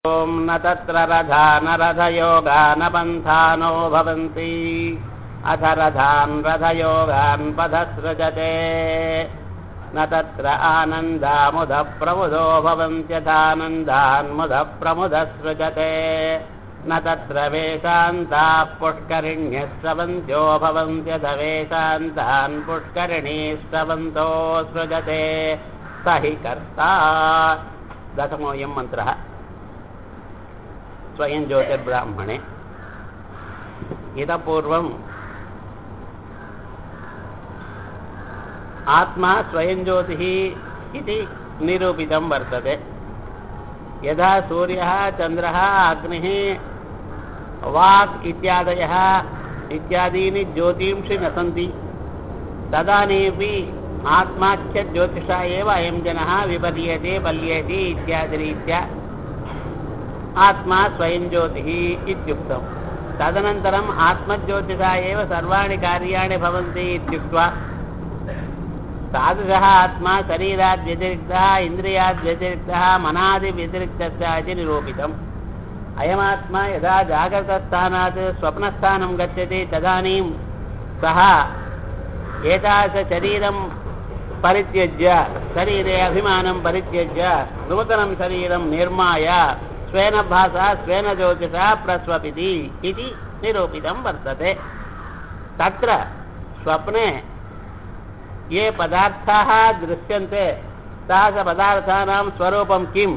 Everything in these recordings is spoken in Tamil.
ॐ न तत्र रथा न रथयोगा न पन्थानो भवन्ति अथ रथान् रथयोगान् पथसृजते न तत्र आनन्दामुदः प्रमुदो भवन्त्यथानन्दान्मुदः प्रमुदः सृजते न तत्र वेशान्ताः पुष्करिण्यः स्रवन्त्यो भवन्त्यथ वेशान्तान् पुष्करिणीः सृजते स हि कर्ता दशमोऽयं मन्त्रः स्वयं ज्योतिर्ब्राह्मणे इतः पूर्वम् आत्मा स्वयं ज्योतिः इति निरूपितं वर्तते यदा सूर्यः चन्द्रः अग्निः वाक् इत्यादयः इत्यादीनि ज्योतींषि न सन्ति तदानीमपि आत्माख्यज्योतिषा एव अयं जनः विपर्यते पल्यते इत्यादिरीत्या आत्मा स्वयं ज्योतिः इत्युक्तम् तदनन्तरम् आत्मज्योतिषा एव सर्वाणि कार्याणि भवन्ति इत्युक्त्वा तादृशः आत्मा शरीरात् व्यतिरिक्तः इन्द्रियात् व्यतिरिक्तः मनादिव्यतिरिक्तस्य इति निरूपितम् अयमात्मा यदा जागृतस्थानात् स्वप्नस्थानं गच्छति तदानीं सः एतादृशशरीरं परित्यज्य शरीरे अभिमानं परित्यज्य नूतनं शरीरं निर्माय स्वेन भाषा स्वेन ज्योतिषा प्रस्वपिति इति निरूपितं वर्तते तत्र स्वप्ने ये पदार्थाः दृश्यन्ते तादृशपदार्थानां स्वरूपं किं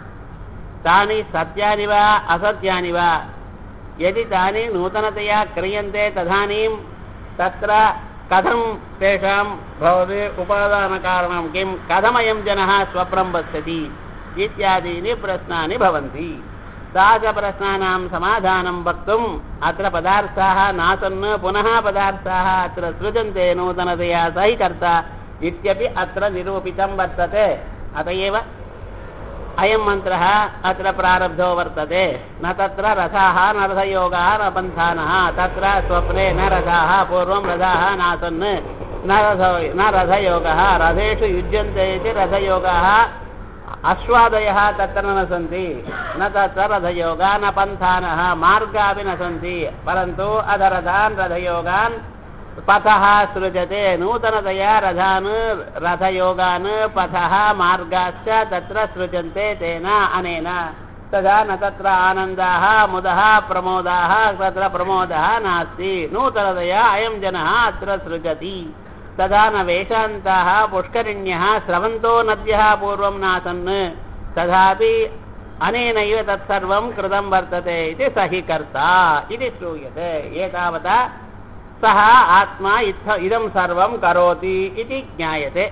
तानि सत्यानि वा असत्यानि वा यदि तानि नूतनतया क्रियन्ते तदानीं तत्र कथं तेषां भवति उपादानकारणं किं कथमयं जनः स्वप्नं पश्यति इत्यादीनि प्रश्नानि भवन्ति तादृशप्रश्नानां समाधानं वक्तुम् अत्र पदार्थाः नासन् पुनः पदार्थाः अत्र सृजन्ते नूतनतया सहि कर्ता इत्यपि अत्र निरूपितं वर्तते अत एव अयं मन्त्रः अत्र प्रारब्धो वर्तते न तत्र रथाः न रथयोगाः न पन्थानः तत्र स्वप्ने न रथाः पूर्वं रथाः नासन् न रथ न रथयोगः रथेषु युज्यन्ते इति रथयोगाः अश्वादयः तत्र न सन्ति न तत्र रथयोगा न पन्थानः मार्गापि न सन्ति परन्तु अधरथान् रथयोगान् पथः सृजते नूतनतया रथान् रथयोगान् पथः मार्गाश्च तत्र सृजन्ते तेन अनेन तदा न तत्र आनन्दाः मुदः प्रमोदाः तत्र प्रमोदः नास्ति नूतनतया अयं जनः अत्र सृजति तदा न वेशान्ताः पुष्करिण्यः स्रवन्तो नद्यः पूर्वं नासन् तथापि अनेनैव तत्सर्वं कृतं वर्तते इति स हि कर्ता इति श्रूयते एतावता सः आत्मा इत्थ इदं सर्वं करोति इति ज्ञायते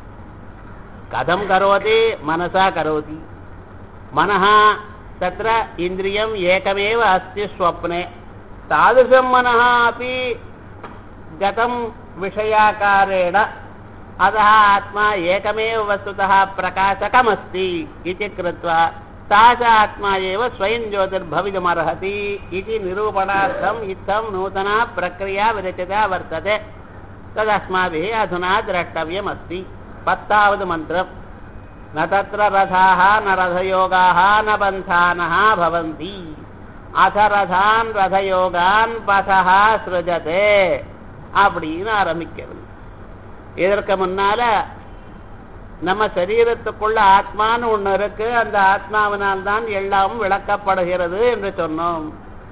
कथं करोति मनसा करोति मनः तत्र इन्द्रियम् एकमेव अस्ति स्वप्ने तादृशं मनः अपि गतं विषयाकारेण अतः आत्मा एकमेव वस्तुतः प्रकाशकमस्ति इति कृत्वा सा च आत्मा एव स्वयं ज्योतिर्भवितुमर्हति इति निरूपणार्थम् इत्थं नूतना प्रक्रिया विरचिता वर्तते तदस्माभिः अधुना द्रष्टव्यमस्ति पत्तावद् मन्त्रम् न तत्र रथाः न रथयोगाः न पन्थानः भवन्ति अथ रथान् रथयोगान् पथः सृजते அப்படின்னு ஆரம்பிக்கிறது இதற்கு முன்னால நம்ம சரீரத்துக்குள்ள ஆத்மான்னு ஒண்ணு இருக்கு அந்த ஆத்மாவினால் தான் எல்லாமும் விளக்கப்படுகிறது என்று சொன்னோம்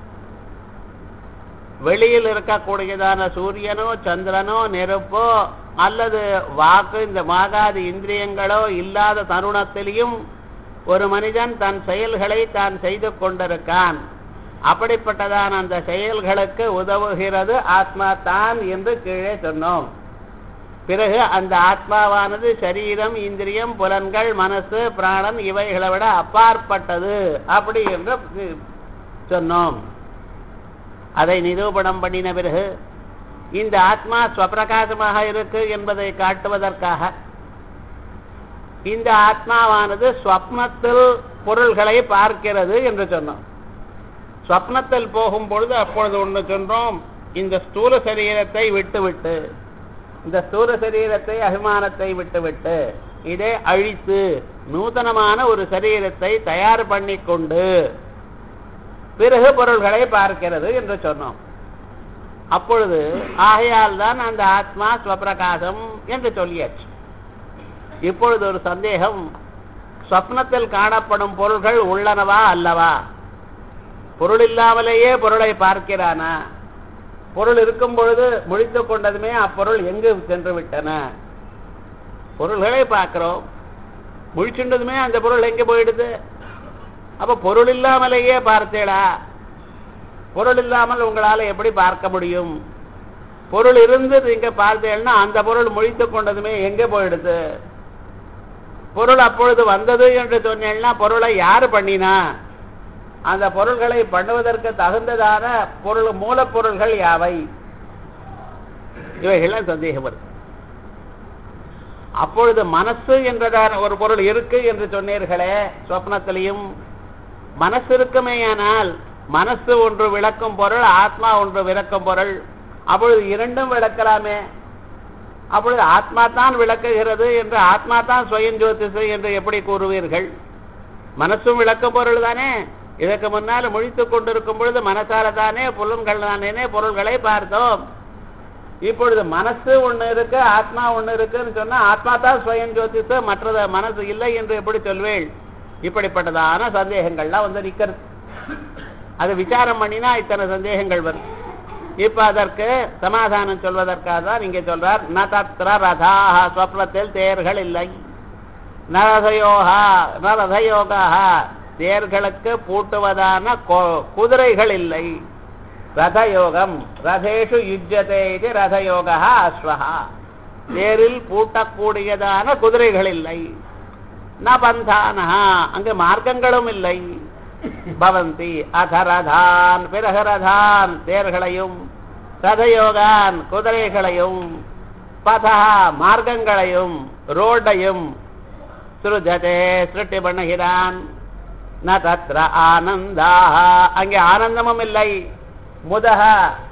வெளியில் இருக்கக்கூடியதான சூரியனோ சந்திரனோ நெருப்போ அல்லது வாக்கு இந்த மாகாதி இந்திரியங்களோ இல்லாத தருணத்திலையும் ஒரு மனிதன் தன் செயல்களை தான் செய்து கொண்டிருக்கான் அப்படிப்பட்டதான அந்த செயல்களுக்கு உதவுகிறது ஆத்மா தான் என்று கீழே சொன்னோம் பிறகு அந்த ஆத்மாவானது சரீரம் இந்திரியம் புலன்கள் மனசு பிராணன் இவைகளை விட அப்பாற்பட்டது அப்படி என்று சொன்னோம் அதை நிரூபணம் பண்ணின பிறகு இந்த ஆத்மா ஸ்வப்பிரகாசமாக இருக்கு என்பதை காட்டுவதற்காக இந்த ஆத்மாவானது ஸ்வப்னத்தில் பொருள்களை பார்க்கிறது என்று சொன்னோம் ஸ்வப்னத்தில் போகும் பொழுது அப்பொழுது ஒன்று சொன்னோம் இந்த ஸ்தூல சரீரத்தை விட்டுவிட்டு இந்த ஸ்தூல சரீரத்தை அபிமானத்தை விட்டுவிட்டு இதை அழித்து நூதனமான ஒரு சரீரத்தை தயார் பண்ணி கொண்டு பிறகு பொருள்களை பார்க்கிறது என்று சொன்னோம் அப்பொழுது ஆகையால் தான் அந்த ஆத்மா ஸ்வப்பிரகாசம் என்று சொல்லியாச்சு இப்பொழுது ஒரு சந்தேகம் சொப்னத்தில் காணப்படும் பொருள்கள் உள்ளனவா அல்லவா பொருள் இல்லாமலேயே பொருளை பார்க்கிறானா பொருள் இருக்கும் பொழுது முழித்துக் கொண்டதுமே அப்பொருள் எங்கு சென்று விட்டன பொருள்களை பார்க்கிறோம் முழிச்சுண்டதுமே அந்த பொருள் எங்க போயிடுது அப்ப பொருள் இல்லாமலேயே பார்த்தேடா பொருள் இல்லாமல் உங்களால எப்படி பார்க்க முடியும் பொருள் இருந்து நீங்க பார்த்தேன்னா அந்த பொருள் முழித்துக் கொண்டதுமே எங்க போயிடுது பொருள் அப்பொழுது வந்தது என்று சொன்னேன்னா பொருளை யாரு பண்ணினா அந்த பொருள்களை பண்ணுவதற்கு தகுந்ததான பொருள் மூலப்பொருள்கள் யாவை இவைகள்லாம் சந்தேகம் வருது அப்பொழுது மனசு என்றதான ஒரு பொருள் இருக்கு என்று சொன்னீர்களே சொப்னத்திலையும் மனசு இருக்குமேயானால் மனசு ஒன்று விளக்கும் பொருள் ஆத்மா ஒன்று விளக்கும் பொருள் அப்பொழுது இரண்டும் விளக்கலாமே அப்பொழுது ஆத்மா தான் விளக்குகிறது என்று ஆத்மா தான் சுயம் ஜோதிஷு என்று எப்படி கூறுவீர்கள் மனசும் விளக்க பொருள் தானே இதற்கு முன்னால் முழித்துக் கொண்டிருக்கும் பொழுது மனசால தானே புலன்கள் தானே பொருள்களை பார்த்தோம் இப்பொழுது மனசு ஒண்ணு இருக்கு ஆத்மா ஒண்ணு இருக்குன்னு சொன்னா ஆத்மா தான் சுயம் ஜோதிஷு மற்றது மனசு இல்லை என்று எப்படி சொல்வேள் இப்படிப்பட்டதான சந்தேகங்கள்லாம் வந்து நிக்கிறது அது விசாரம் பண்ணினா இத்தனை சந்தேகங்கள் வரும் இப்ப அதற்கு சமாதானம் சொல்வதற்காக தான் இங்க சொல்றார் ந தத்ர ரதாக சொப்னத்தில் தேர்கள் இல்லை நரதயோகா நரதயோகா தேர்களுக்கு பூட்டுவதான கொ- குதிரைகள் இல்லை ரதயோகம் ரதேஷு யுஜ்யதே இது ரதயோகா அஸ்வஹா தேரில் பூட்டக்கூடியதான குதிரைகள் இல்லை ந பந்தானஹா அங்கு மார்க்கங்களும் இல்லை பவந்தி அதரதான் பிறகு ரதான் தேர்களையும் ரதயோகான் குதிரைகளையும் பதா மார்க்கங்களையும் ரோட்டையும் சுருஜதே சிருஷ்டி பண்ணுகிறான் ந தத்ர ஆனந்தாக அங்கே ஆனந்தமும் இல்லை முதக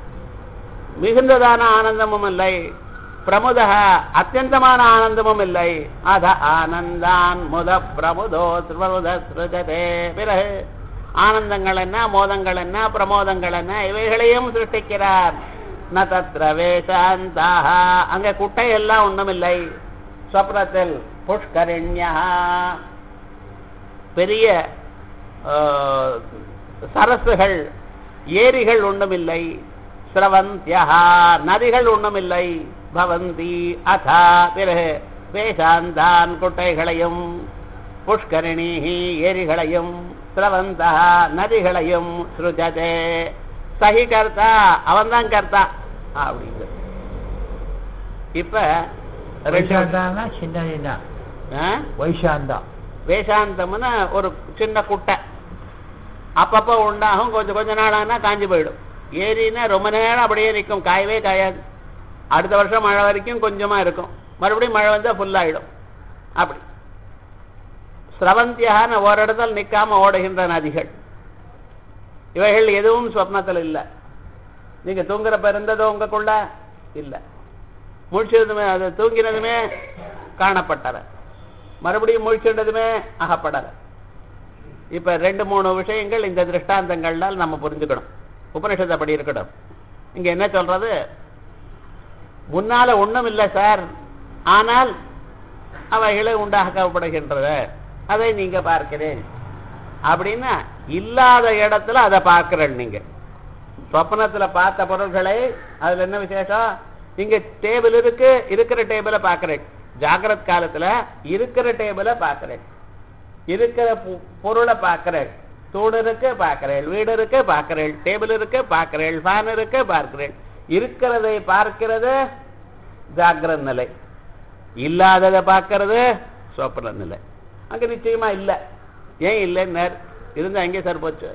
மிகுந்ததான ஆனந்தமும் இல்லை பிரமுதக அத்தியந்தமான ஆனந்தமும் இல்லை அத ஆனந்தான் முத பிரமுதோ பிரமுத சிருஜதே பிறகு ஆனந்தங்கள் என்ன மோதங்கள் என்ன பிரமோதங்கள் என்ன இவைகளையும் சிருஷ்டிக்கிறார் ந தத்ர வேஷாந்தாக அங்கே குட்டை எல்லாம் ஒண்ணுமில்லை சொப்னத்தில் புஷ்கரிண்யா பெரிய ஆஹ், சரசுகள் ஏரிகள் ஒன்றுமில்லை ஸ்ரவந்தியா நதிகள் ஒன்றுமில்லை பவந்தி அதா பிறகு வேஷாந்தான் குட்டைகளையும் புஷ்கரிணி ஏரிகளையும் ஸ்ரவந்தா நதிகளையும் சுருஜதே சஹி கர்த்தா அவன்தான் கர்த்தா அப்படிங்கிறது இப்ப ரெண்டு வைஷாந்தான்னா சின்ன ஆ? வைஷாந்தா வேஷாந்தம்னா ஒரு சின்ன குட்டை அப்பப்போ உண்டாகும் கொஞ்சம் கொஞ்ச நாள் ஆனா காஞ்சு போயிடும் ஏரின்னா ரொம்ப நேரம் அப்படியே நிற்கும் காயவே காயாது அடுத்த வருஷம் மழை வரைக்கும் கொஞ்சமா இருக்கும் மறுபடியும் மழை வந்தா ஃபுல்லாயிடும் அப்படி ஸ்ரவந்தியான ஒரு இடத்துல நிக்காம ஓடுகின்ற நதிகள் இவைகள் எதுவும் சொப்னத்தில் இல்லை நீங்க தூங்குறப்ப இருந்ததோ உங்களுக்குள்ள இல்லை முழிச்சதுமே அது தூங்கினதுமே காணப்பட்டன மறுபடியும் முழிச்சுண்டதுமே அகப்படல இப்ப ரெண்டு மூணு விஷயங்கள் இந்த திருஷ்டாந்தங்கள்னால் நம்ம புரிஞ்சுக்கணும் உபனிஷத்து அப்படி இருக்கட்டும் இங்க என்ன சொல்றது முன்னால ஒண்ணும் இல்லை சார் ஆனால் அவைகளை உண்டாக்கப்படுகின்றது அதை நீங்க பார்க்கிறேன் அப்படின்னா இல்லாத இடத்துல அதை பார்க்கிறேன் நீங்க சொப்பனத்துல பார்த்த பொருள்களை அதுல என்ன விசேஷம் இங்க டேபிள் இருக்கு இருக்கிற டேபிளை பார்க்கிறேன் ஜாகிரத் காலத்துல இருக்கிற டேபிளை பார்க்கிறேன் இருக்கிற பொ- பொருளை பார்க்கிறேன் தூண் இருக்கு பார்க்கிறேன் வீடு இருக்கு பார்க்கிறேன் டேபிள் இருக்கு பார்க்கிறேன் ஃபேன் இருக்கு பார்க்கிறேன் இருக்கிறதை பார்க்கிறது ஜாகிரத் நிலை இல்லாததை பார்க்கறது சொப்பன நிலை அங்க நிச்சயமா இல்ல ஏன் இல்லைன்னு இருந்தா எங்கே சார் போச்சு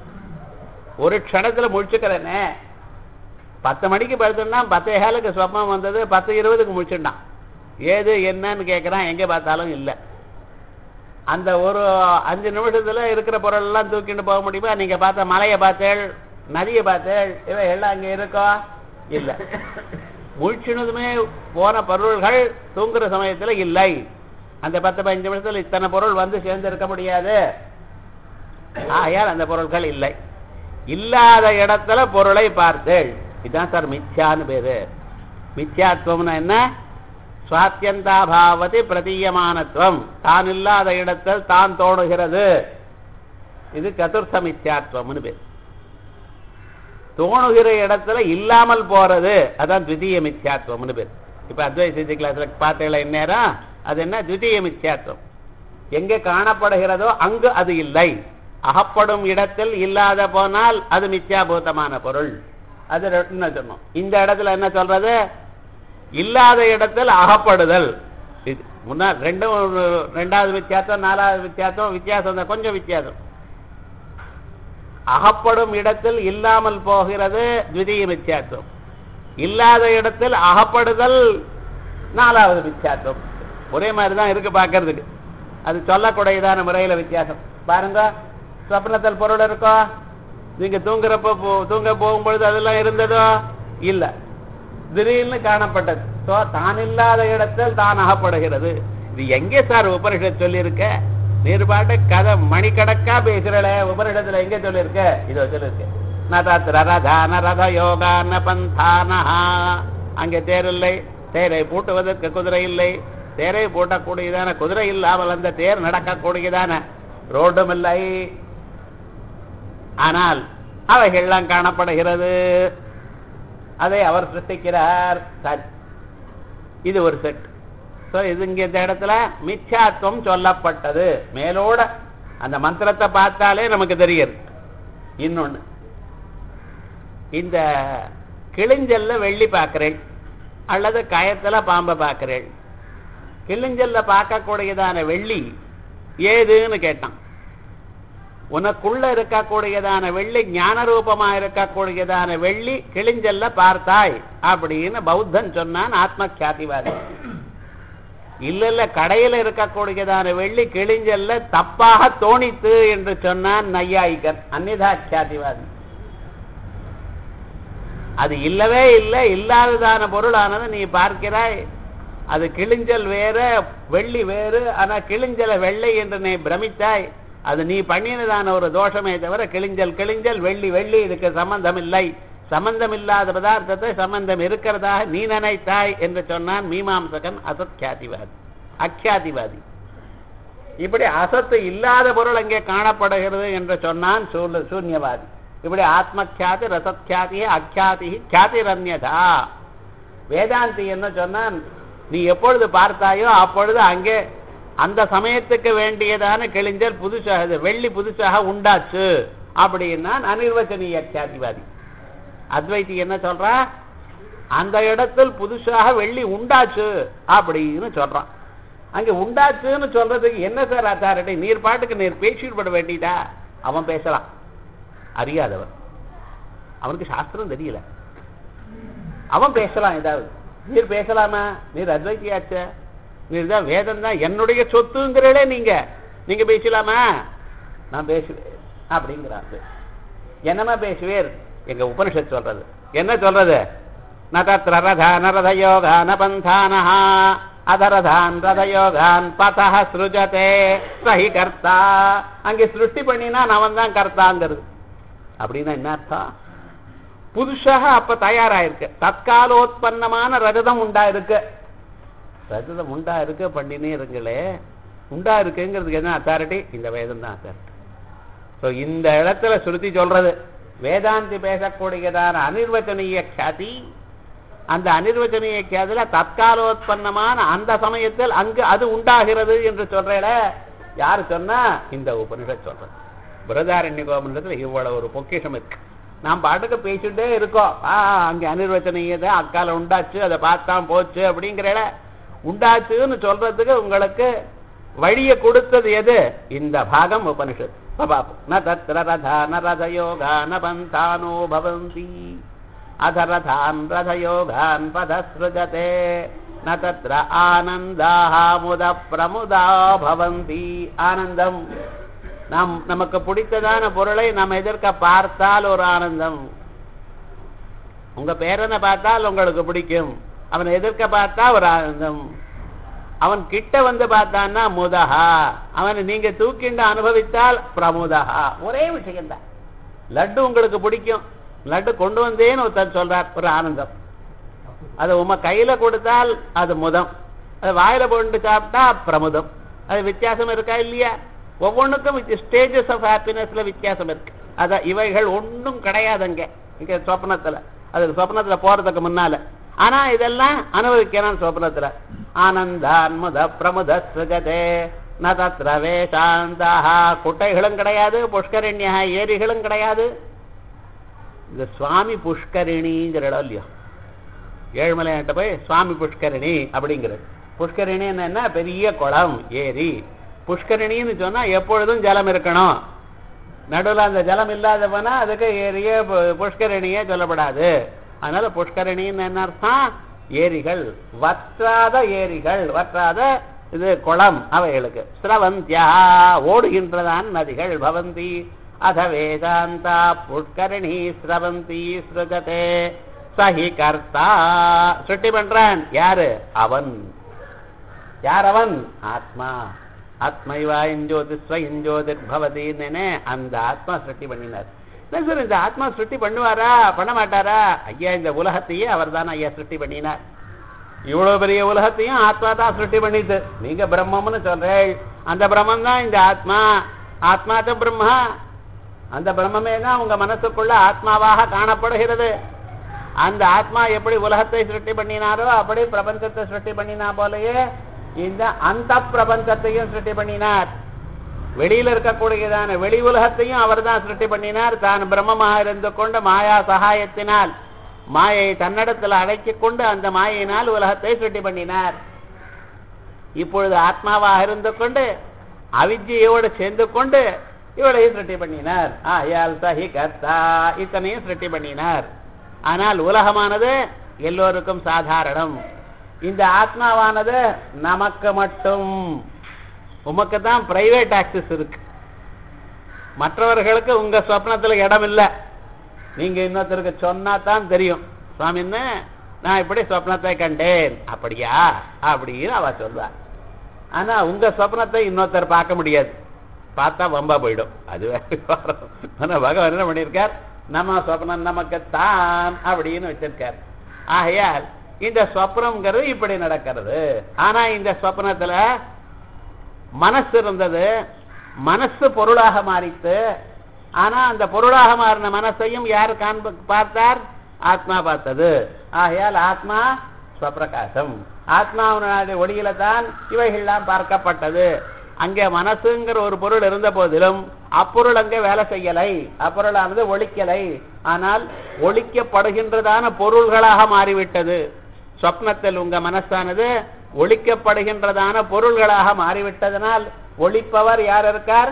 ஒரு க்ஷணத்துல முழிச்சுக்கிறேனே பத்து மணிக்கு படுத்துனா பத்தே காலுக்கு சொப்பனம் வந்தது பத்து இருபதுக்கு முடிச்சுட்டான் ஏது என்னன்னு கேட்குறான் எங்கே பார்த்தாலும் இல்லை அந்த ஒரு அஞ்சு நிமிஷத்துல இருக்கிற பொருள் எல்லாம் தூக்கிட்டு போக முடியுமா நீங்க பார்த்த மலையை பார்த்தேள் நதியை பார்த்தேள் இவை எல்லாம் அங்க இருக்கோ இல்ல முழிச்சினதுமே போன பொருள்கள் தூங்குற சமயத்துல இல்லை அந்த பத்து பதினஞ்சு நிமிஷத்துல இத்தனை பொருள் வந்து சேர்ந்து இருக்க முடியாது ஆகையால் அந்த பொருட்கள் இல்லை இல்லாத இடத்துல பொருளை பார்த்தேள் இதுதான் சார் மித்யான்னு பேரு மித்யாத்வம்னா என்ன சுவாத்தியந்தாபாவதி பிரதீயமானத்துவம் தான் இல்லாத இடத்தில் தான் தோணுகிறது இது சதுர்த்த மித்யாத்வம்னு பேர் தோணுகிற இடத்துல இல்லாமல் போறது அதான் த்விதீய மித்யாத்வம்னு பேர் இப்ப அத்வை சித்தி கிளாஸ்ல பார்த்தீங்களா இந்நேரம் அது என்ன த்விதீய மித்யாத்வம் எங்க காணப்படுகிறதோ அங்கு அது இல்லை அகப்படும் இடத்தில் இல்லாத போனால் அது மித்யாபூதமான பொருள் அது என்ன சொன்னோம் இந்த இடத்துல என்ன சொல்றது இல்லாத இடத்தில் அகப்படுதல் இது முன்னா ரெண்டும் ஒரு- ரெண்டாவது வித்தியாசம் நாலாவது வித்தியாசம் வித்தியாசம் தான் கொஞ்சம் வித்தியாசம் அகப்படும் இடத்தில் இல்லாமல் போகிறது த்விதீய வித்தியாசம் இல்லாத இடத்தில் அகப்படுதல் நாலாவது வித்தியாசம் ஒரே மாதிரி தான் இருக்கு பார்க்கறதுக்கு அது சொல்லக்கூடியதான முறையில வித்தியாசம் பாருங்க சொப்னத்தில் பொருள் இருக்கோ நீங்க தூங்குறப்ப போ- தூங்க போகும்பொழுது அதெல்லாம் இருந்ததோ இல்ல திடீர்னு காணப்பட்டது சோ தான் இல்லாத இடத்தில் தான் அகப்படுகிறது இது எங்கே சார் உபனிஷத் சொல்லியிருக்க நீர்பாட்டு கதை மணிக்கணக்கா பேசுறல உபனிஷத்துல எங்க சொல்லியிருக்க இதோ சொல்லியிருக்க நதத்ர ரதான ரத யோகான பந்தானஹா அங்கே தேர் இல்லை தேரை பூட்டுவதற்கு குதிரை இல்லை தேரை பூட்டக்கூடியதான குதிரை இல்லாமல் அந்த தேர் நடக்கக்கூடியதான ரோடும் இல்லை ஆனால் அவைகள்லாம் காணப்படுகிறது அதை அவர் சிருஷ்டிக்கிறார் சரி இது ஒரு செட் ஸோ இது இங்க இந்த இடத்துல மிச்சாத்துவம் சொல்லப்பட்டது மேலோட அந்த மந்திரத்தை பார்த்தாலே நமக்கு தெரியுது இன்னொன்னு இந்த கிழிஞ்சல்ல வெள்ளி பார்க்கிறேன் அல்லது கயத்துல பாம்பை பார்க்கிறேன் கிழிஞ்சல்ல பார்க்கக்கூடியதான வெள்ளி ஏதுன்னு கேட்டான் உனக்குள்ள இருக்கக்கூடியதான வெள்ளி ஞான ரூபமா இருக்கக்கூடியதான வெள்ளி கிழிஞ்சல்ல பார்த்தாய் அப்படின்னு பௌத்தன் சொன்னான் ஆத்ம கியாதிவாதி இல்ல இல்ல கடையில இருக்கக்கூடியதான வெள்ளி கிழிஞ்சல்ல தப்பாக தோணித்து என்று சொன்னான் நையாயிகன் அந்நிதா கியாதிவாதி அது இல்லவே இல்லை இல்லாததான பொருளானது நீ பார்க்கிறாய் அது கிழிஞ்சல் வேற வெள்ளி வேறு ஆனா கிழிஞ்சல வெள்ளை என்று நீ பிரமித்தாய் அது நீ பண்ணினதான ஒரு தோஷமே தவிர கிழிஞ்சல் கிழிஞ்சல் வெள்ளி வெள்ளி இதுக்கு சம்பந்தம் இல்லை சம்பந்தம் இல்லாத பதார்த்தத்தை சம்பந்தம் இருக்கிறதாக நீ நினைத்தாய் என்று சொன்னான் மீமாம்சகன் அசத்யாதிவாதி அக்கியாதிவாதி இப்படி அசத்து இல்லாத பொருள் அங்கே காணப்படுகிறது என்று சொன்னான் சூழ- சூன்யவாதி இப்படி ஆத்மக்கியாதி ரசக்கியாதி அக்கியாதி கியாதிரன்யதா வேதாந்தி என்ன சொன்னான் நீ எப்பொழுது பார்த்தாயோ அப்பொழுது அங்கே அந்த சமயத்துக்கு வேண்டியதான கிழிஞ்சல் புதுசாக இது வெள்ளி புதுசாக உண்டாச்சு அப்படின்னா அனிர்வச்சனீய கியாதிவாதி அத்வைதி என்ன சொல்றா அந்த இடத்தில் புதுசாக வெள்ளி உண்டாச்சு அப்படின்னு சொல்றான் அங்க உண்டாச்சுன்னு சொல்றதுக்கு என்ன சார் அத்தாரிட்டி நீர் பாட்டுக்கு நீர் பேசிவிட வேண்டியதா அவன் பேசலாம் அறியாதவன் அவனுக்கு சாஸ்திரம் தெரியல அவன் பேசலாம் ஏதாவது நீர் பேசலாமா நீர் அத்வைத்தியாச்ச நீர் தான் வேதம் தான் என்னுடைய சொத்துங்கிறே நீங்க நீங்க பேசலாமா நான் பேசுவேன் அப்படிங்கிறாங்க என்னமா பேசுவேர் எங்க உபனிஷத் சொல்றது என்ன சொல்றது நதத்ர ரதான ரதயோகான பந்தானஹா அதரதான் ரதயோகான் பதஹ ஸ்ருஜதே சஹி கர்த்தா அங்கே சிருஷ்டி பண்ணினா அவன் தான் கர்த்தாங்கிறது அப்படின்னா என்ன அர்த்தம் புதுசாக அப்ப தயாராயிருக்கு தற்காலோத்பன்னமான ரஜதம் உண்டா இருக்கு ரஜதம் உண்டா இருக்கு பண்ணினே இருங்களே உண்டா இருக்குங்கிறதுக்கு என்ன அத்தாரிட்டி இந்த வேதம் தான் அத்தாரிட்டி ஸோ இந்த இடத்துல ஸ்ருதி சொல்றது வேதாந்தி பேசக்கூடியதான அனிர்வச்சனீய க்யாதி அந்த அனிர்வச்சனீய க்யாதில தற்காலோத்பன்னமான அந்த சமயத்தில் அங்கு அது உண்டாகிறது என்று சொல்றேட யார் சொன்னா இந்த உபனிஷத் சொல்றது பிரதாரண்ய கோபனிடத்துல இவ்வளவு ஒரு பொக்கிஷம் இருக்கு நாம் பாட்டுக்கு பேசிட்டே இருக்கோம் ஆ அங்க அனிர்வச்சனீயதை அக்கால உண்டாச்சு அதை பார்த்தா போச்சு அப்படிங்கிற உண்டாச்சுன்னு சொல்றதுக்கு உங்களுக்கு வழியை கொடுத்தது எது இந்த பாகம் உபனிஷத் பாப்போம் ந தத்ர ரதா ந ரதயோகா ந பந்தானோ பவந்தி அதரதான் ரதயோகான் பதஸ்ருஜதே ந தத்ர ஆனந்தாக முத பிரமுதா பவந்தி ஆனந்தம் நாம் நமக்கு பிடித்ததான பொருளை நாம் எதிர்க்க பார்த்தால் ஒரு ஆனந்தம் உங்க பேரனை பார்த்தால் உங்களுக்கு பிடிக்கும் அவனை எதிர்க்க பார்த்தா ஒரு ஆனந்தம் அவன் கிட்ட வந்து பார்த்தான்னா முதஹா அவனை நீங்க தூக்கிண்டு அனுபவித்தால் பிரமுதஹா ஒரே விஷயம்தான் லட்டு உங்களுக்கு பிடிக்கும் லட்டு கொண்டு வந்தேன்னு ஒருத்தர் சொல்றார் ஒரு ஆனந்தம் அது உம கையில கொடுத்தால் அது முதம் அது வாயில போட்டு சாப்பிட்டா பிரமுதம் அது வித்தியாசம் இருக்கா இல்லையா ஒவ்வொன்றுக்கும் ஸ்டேஜஸ் ஆஃப் ஹாப்பினஸ்ல வித்தியாசம் இருக்கு அத இவைகள் ஒன்றும் கிடையாதுங்க இங்க சொப்னத்துல அது சொப்னத்துல போறதுக்கு முன்னால ஆனா இதெல்லாம் அனுபவிக்கிறான் சொப்னத்துல ஆனந்தான் முத பிரமுத சுகதே ந தத்ர வேஷாந்தா குட்டைகளும் கிடையாது புஷ்கரண்யா ஏரிகளும் கிடையாது இந்த சுவாமி புஷ்கரிணிங்கிற இடம் இல்லையா ஏழுமலையாட்ட போய் சுவாமி புஷ்கரணி அப்படிங்கிறது புஷ்கரிணி என்ன பெரிய குளம் ஏரி புஷ்கரிணின்னு சொன்னா எப்பொழுதும் ஜலம் இருக்கணும் நடுவில் அந்த ஜலம் இல்லாத போனா அதுக்கு ஏரிய புஷ்கரணியே சொல்லப்படாது அதனால புஷ்கரணின்னு என்ன அர்த்தம் ஏரிகள் வற்றாத ஏரிகள் வற்றாத இது குளம் அவைகளுக்கு ஸ்ரவந்தியா ஓடுகின்றதான் நதிகள் பவந்தி அத வேதாந்தா புஷ்கரணி ஸ்ரவந்தி ஸ்ருஜதே சஹி கர்த்தா சுட்டி பண்றான் யாரு அவன் யார் அவன் ஆத்மா ஆத்மைவா இஞ்சோதி ஸ்வயஞ்சோதிர் பவதின்னு அந்த ஆத்மா சிருஷ்டி பண்ணினார் சார் இந்த ஆத்மா சிருஷ்டி பண்ணுவாரா பண்ண மாட்டாரா ஐயா இந்த உலகத்தையே அவர் தான் ஐயா சிருஷ்டி பண்ணினார் இவ்வளவு பெரிய உலகத்தையும் ஆத்மா தான் சிருஷ்டி பண்ணிது நீங்க பிரம்மம்னு சொல்றேன் அந்த பிரம்மம் தான் இந்த ஆத்மா ஆத்மா தான் பிரம்மா அந்த பிரம்மமே தான் உங்க மனசுக்குள்ள ஆத்மாவாக காணப்படுகிறது அந்த ஆத்மா எப்படி உலகத்தை சிருஷ்டி பண்ணினாரோ அப்படி பிரபஞ்சத்தை சிருஷ்டி பண்ணினா போலயே இந்த அந்த பிரபஞ்சத்தையும் சிருஷ்டி பண்ணினார் வெளியில இருக்கக்கூடியதான வெளி உலகத்தையும் அவர் தான் சிருஷ்டி பண்ணினார் தான் பிரம்மமாக இருந்து கொண்டு மாயா சகாயத்தினால் மாயை தன்னிடத்தில் அடக்கிக் கொண்டு அந்த மாயினால் உலகத்தை சிருஷ்டி பண்ணினார் இப்பொழுது ஆத்மாவாக இருந்து கொண்டு அவிஜயோடு சேர்ந்து கொண்டு இவளையும் சிருஷ்டி பண்ணினார் ஆயால் சஹி கர்த்தா இத்தனையும் சிருஷ்டி பண்ணினார் ஆனால் உலகமானது எல்லோருக்கும் சாதாரணம் இந்த ஆத்மாவானது நமக்கு மட்டும் உமக்கு தான் பிரைவேட் ஆக்சஸ் இருக்கு மற்றவர்களுக்கு உங்க சொப்னத்துல இடம் இல்லை நீங்க இன்னொருத்தருக்கு சொன்னா தான் தெரியும் சுவாமி என்ன நான் இப்படி சொப்னத்தை கண்டேன் அப்படியா அப்படின்னு அவ சொல்றா ஆனா உங்க சொப்னத்தை இன்னொருத்தர் பார்க்க முடியாது பார்த்தா வம்பா போயிடும் அது வேற ஆனா பகவான் என்ன பண்ணியிருக்கார் நம்ம சொப்னம் நமக்கு தான் அப்படின்னு வச்சிருக்கார் ஆகையால் இந்த சொப்னம்ங்கிறது இப்படி நடக்கிறது ஆனா இந்த சொப்னத்துல மனசு இருந்தது மனசு பொருளாக மாறித்து ஆனா அந்த பொருளாக மாறின மனசையும் யார் காண்ப பார்த்தார் ஆத்மா பார்த்தது ஆகையால் ஆத்மா ஸ்வப்பிரகாசம் ஆத்மாவினுடைய ஒளியில தான் இவைகள்லாம் பார்க்கப்பட்டது அங்கே மனசுங்கிற ஒரு பொருள் இருந்த போதிலும் அப்பொருள் அங்கே வேலை செய்யலை அப்பொருளானது ஒழிக்கலை ஆனால் ஒழிக்கப்படுகின்றதான பொருள்களாக மாறிவிட்டது சொப்னத்தில் உங்க மனசானது ஒழிக்கப்படுகின்றதான பொருள்களாக மாறிவிட்டதனால் ஒழிப்பவர் யார் இருக்கார்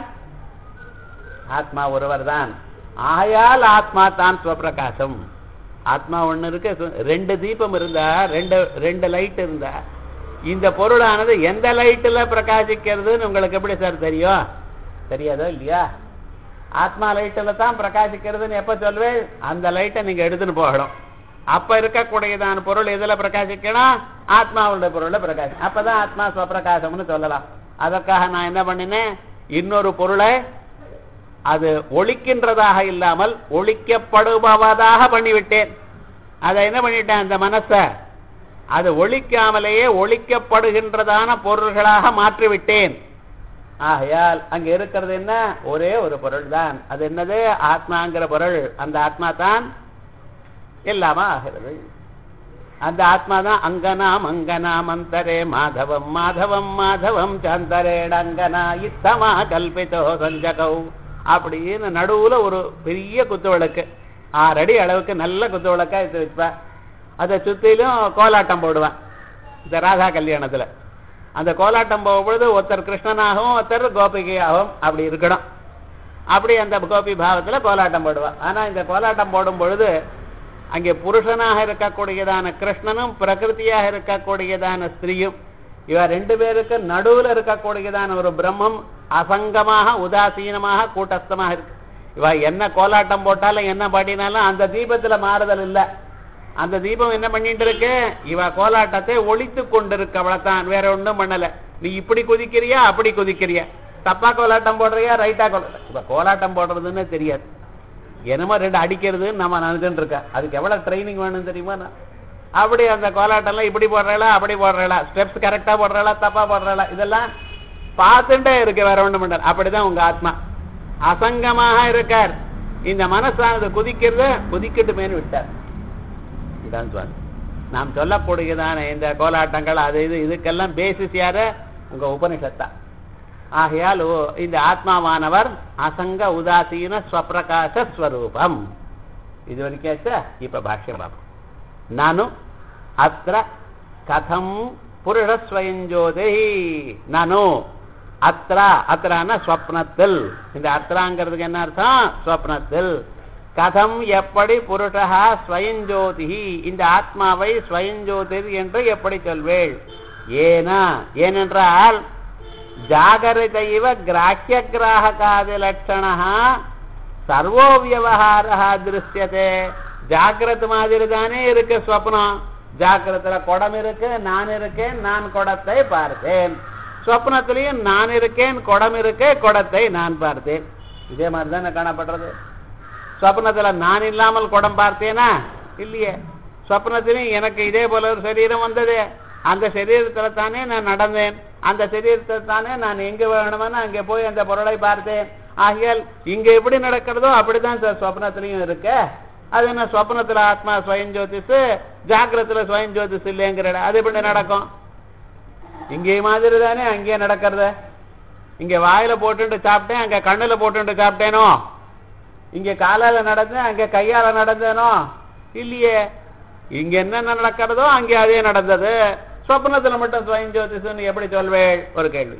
ஆத்மா ஒருவர் தான் ஆயால் ஆத்மா தான் சுவப்பிரகாசம் ஆத்மா ஒண்ணு இருக்கு ரெண்டு தீபம் இருந்தா ரெண்டு ரெண்டு லைட் இருந்தா இந்த பொருளானது எந்த லைட்டுல பிரகாசிக்கிறதுன்னு உங்களுக்கு எப்படி சார் தெரியும் தெரியாதோ இல்லையா ஆத்மா லைட்டில் தான் பிரகாசிக்கிறதுன்னு எப்ப சொல்வேன் அந்த லைட்டை நீங்க எடுத்துன்னு போகணும் அப்ப இருக்கக்கூடியதான பொருள் எதுல பிரகாசிக்கணும் ஆத்மாவுடைய பொருள்ல பிரகாசி அப்பதான் ஆத்மா சுவப்பிரகாசம்னு சொல்லலாம் அதற்காக நான் என்ன பண்ணினேன் இன்னொரு பொருளை அது ஒழிக்கின்றதாக இல்லாமல் ஒழிக்கப்படுபவதாக பண்ணிவிட்டேன் அதை என்ன பண்ணிட்டேன் அந்த மனச அது ஒழிக்காமலேயே ஒழிக்கப்படுகின்றதான பொருள்களாக மாற்றிவிட்டேன் ஆகையால் அங்க இருக்கிறது என்ன ஒரே ஒரு பொருள் தான் அது என்னது ஆத்மாங்கிற பொருள் அந்த ஆத்மா தான் எல்லாமா ஆகிறது அந்த ஆத்மா தான் அங்கனாம் அங்கனாம் அந்தரே மாதவம் மாதவம் மாதவம் சந்தரேடங்கனா இத்தமா கல்பித்தோ சஞ்சகௌ அப்படின்னு நடுவுல ஒரு பெரிய குத்து விளக்கு ஆறு அடி அளவுக்கு நல்ல குத்து விளக்கா எடுத்து வச்சுப்பேன் அதை சுத்திலும் கோலாட்டம் போடுவேன் இந்த ராதா கல்யாணத்துல அந்த கோலாட்டம் போகும்பொழுது ஒருத்தர் கிருஷ்ணனாகவும் ஒருத்தர் கோபிகையாகவும் அப்படி இருக்கணும் அப்படி அந்த கோபி பாவத்துல கோலாட்டம் போடுவான் ஆனா இந்த கோலாட்டம் போடும் பொழுது அங்கே புருஷனாக இருக்கக்கூடியதான கிருஷ்ணனும் பிரகிருதியாக இருக்கக்கூடியதான ஸ்திரீயும் இவ ரெண்டு பேருக்கு நடுவுல இருக்கக்கூடியதான ஒரு பிரம்மம் அசங்கமாக உதாசீனமாக கூட்டஸ்தமாக இருக்கு இவ என்ன கோலாட்டம் போட்டாலும் என்ன பாடினாலும் அந்த தீபத்துல மாறுதல் இல்லை அந்த தீபம் என்ன பண்ணிட்டு இருக்கு இவ கோலாட்டத்தை ஒழித்து கொண்டிருக்க அவ்வளவுதான் வேற ஒண்ணும் பண்ணல நீ இப்படி குதிக்கிறியா அப்படி குதிக்கிறியா தப்பா கோலாட்டம் போடுறியா ரைட்டா கோலாட்டம் இப்ப கோலாட்டம் போடுறதுன்னு தெரியாது என்னமோ ரெண்டு அடிக்கிறதுன்னு நம்ம நினைச்சுட்டு இருக்கா அதுக்கு எவ்வளவு ட்ரைனிங் வேணும் தெரியுமா நான் அப்படி அந்த கோலாட்டம்லாம் இப்படி போடுறா அப்படி போடுறா ஸ்டெப்ஸ் கரெக்டா போடுறா தப்பா போடுறா இதெல்லாம் பார்த்துட்டே இருக்கு வேற ஒண்ணும் பண்ணல அப்படிதான் உங்க ஆத்மா அசங்கமாக இருக்கார் இந்த மனசானது குதிக்கிறது குதிக்கட்டுமேனு விட்டார் இதான் சுவாமி நாம் சொல்லக்கூடியதான இந்த கோலாட்டங்கள் அது இது இதுக்கெல்லாம் பேசிஸ் யாரு உங்க உபனிஷத்தா ஆகையால் ஓ- இந்த ஆத்மாவானவர் அசங்க உதாசீன ஸ்வப்பிரகாச ஸ்வரூபம் இது வரைக்கும் இப்ப பாஷ்யம் பார்ப்போம் நானு அத்திர கதம் புருஷஸ்வயஞ்சோதி நானு அத்ர அத்ரான ஸ்வப்னத்தில் இந்த அத்ராங்கிறதுக்கு என்ன அர்த்தம் ஸ்வப்னத்தில் கதம் எப்படி புருஷா ஸ்வயஞ்சோதி இந்த ஆத்மாவை ஸ்வயஞ்சோதிர் என்று எப்படி சொல்வேள் ஏனா ஏனென்றால் ஜாகரித இவ கிராஹ்ய கிராஹகாதி லட்சணா சர்வோ வியவஹாரா திருஷ்யதே ஜாக்கிரத் மாதிரி தானே இருக்கு ஸ்வப்னம் ஜாக்கிரத்துல குடம் இருக்கு நான் இருக்கேன் நான் குடத்தை பார்த்தேன் ஸ்வப்னத்திலையும் நான் இருக்கேன் குடம் இருக்கு குடத்தை நான் பார்த்தேன் இதே மாதிரி தானே காணப்படுறது ஸ்வப்னத்துல நான் இல்லாமல் குடம் பார்த்தேனா இல்லையே ஸ்வப்னத்திலையும் எனக்கு இதே போல ஒரு சரீரம் வந்தது அந்த சரீரத்துல தானே நான் நடந்தேன் அந்த சரீரத்தை தானே நான் எங்க வேணுமோ அங்கே போய் அந்த பொருளை பார்த்தேன் ஆகையால் இங்க எப்படி நடக்கிறதோ அப்படிதான் சார் ஸ்வப்னத்திலையும் இருக்கு அது என்ன ஸ்வப்னத்துல ஆத்மா ஸ்வயம் ஜோதிஷ் ஜாக்கிரத்துல ஸ்வயம் ஜோதிஷ் இல்லைங்கிற அது எப்படி நடக்கும் இங்கே மாதிரி தானே அங்கேயே நடக்கிறது இங்க வாயில போட்டுட்டு சாப்பிட்டேன் அங்க கண்ணுல போட்டுட்டு சாப்பிட்டேனோ இங்க காலால நடந்தேன் அங்க கையால நடந்தேனோ இல்லையே இங்க என்னென்ன நடக்கிறதோ அங்கே அதே நடந்தது சொப்னத்துல மட்டும் ஸ்வயம் ஜோதிஷன்னு எப்படி சொல்வேள் ஒரு கேள்வி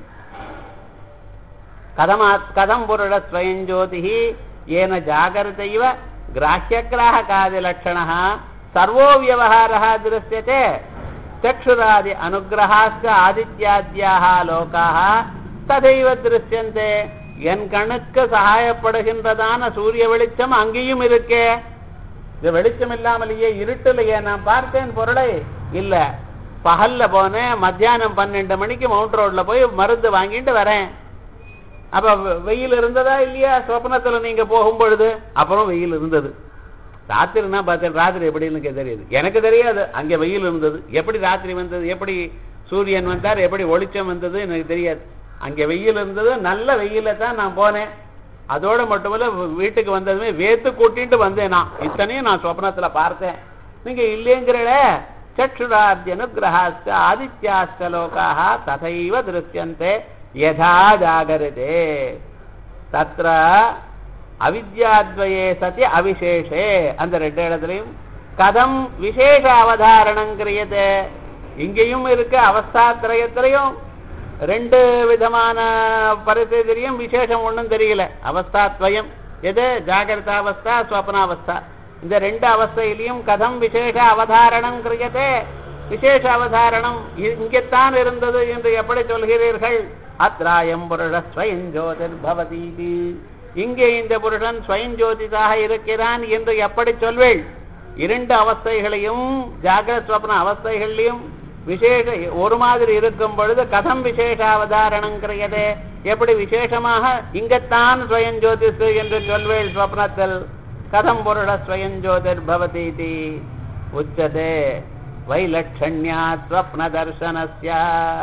கதமா கதம் புருட ஸ்வயம் ஜோதி ஏன ஜாகரிதைவ கிராஹ்யகிராஹகாதி லட்சண சர்வோ வியவஹாரः திருஷ்யते चक्षुरादि अनुग्रहाश्च ஆதித்யாத்யாக லோகாः ததைவ திருஷ்யந்தே என் கண்ணுக்கு சகாயப்படுகின்றதான சூரிய வெளிச்சம் அங்கேயும் இருக்கே இது வெளிச்சம் இல்லாமலேயே இருட்டுலையே நான் பார்த்தேன் பொருளை இல்ல பகல்ல போனேன் மத்தியானம் பன்னெண்டு மணிக்கு மவுண்ட் ரோட்ல போய் மருந்து வாங்கிட்டு வரேன் அப்ப வெ- வெயில் இருந்ததா இல்லையா சொப்னத்துல நீங்க போகும் பொழுது அப்புறம் வெயில் இருந்தது ராத்திரி நான் பார்த்தேன் ராத்திரி எப்படின்னு எனக்கு தெரியுது எனக்கு தெரியாது அங்க வெயில் இருந்தது எப்படி ராத்திரி வந்தது எப்படி சூரியன் வந்தார் எப்படி வெளிச்சம் வந்தது எனக்கு தெரியாது அங்க வெயில் இருந்தது நல்ல வெயில தான் நான் போனேன் அதோட மட்டுமல்ல வீ- வீட்டுக்கு வந்ததுமே வேத்து கூட்டிட்டு வந்தேன் நான் இத்தனையும் நான் சொப்னத்துல பார்த்தேன் நீங்க இல்லைங்கிறட சற்றுராத்யனுகிரகாஸ்த ஆதித்யாஸ்த லோகாக ததைவ திருஷ்யந்தே யதா ஜாகரதே தத்ர அவித்யாத்வயே சதி அவிசேஷே அந்த ரெண்டு இடத்துலையும் கதம் விசேஷ அவதாரணம் கிரியதே இங்கேயும் இருக்கு அவஸ்தாத்திரயத்திலையும் ரெண்டு விதமான பரிசெதிரியும் விசேஷம் ஒண்ணும் தெரியல அவஸ்தாத்வயம் எது ஜாகிரதாவஸ்தா ஸ்வப்னாவஸ்தா இந்த ரெண்டு அவஸ்தையிலையும் கதம் விசேஷ அவதாரணம் கிரியதே விசேஷ அவதாரணம் இ- இங்கத்தான் இருந்தது என்று எப்படி சொல்கிறீர்கள் அத்ராயம் புருஷ ஸ்வயம் ஜோதிர்பவதீதி இங்கே இந்த புருஷன் ஸ்வயம் ஜோதிதாக இருக்கிறான் என்று எப்படி சொல்வேள் இரண்டு அவஸ்தைகளையும் ஜாகிரத் ஸ்வப்ன அவஸ்தைகளையும் விசேஷ ஒரு மாதிரி இருக்கும் பொழுது கதம் விசேஷ அவதாரணம் கிரியதே எப்படி விசேஷமாக இங்கத்தான் ஸ்வயம் ஜோதிஷ் என்று சொல்வேள் ஸ்வப்னத்தில் கதம் புருட ஸ்வயம் ஜோதிர்பவதீதி உச்சதே வைலட்சண்யா ஸ்வப்ன தர்சனஸ்ய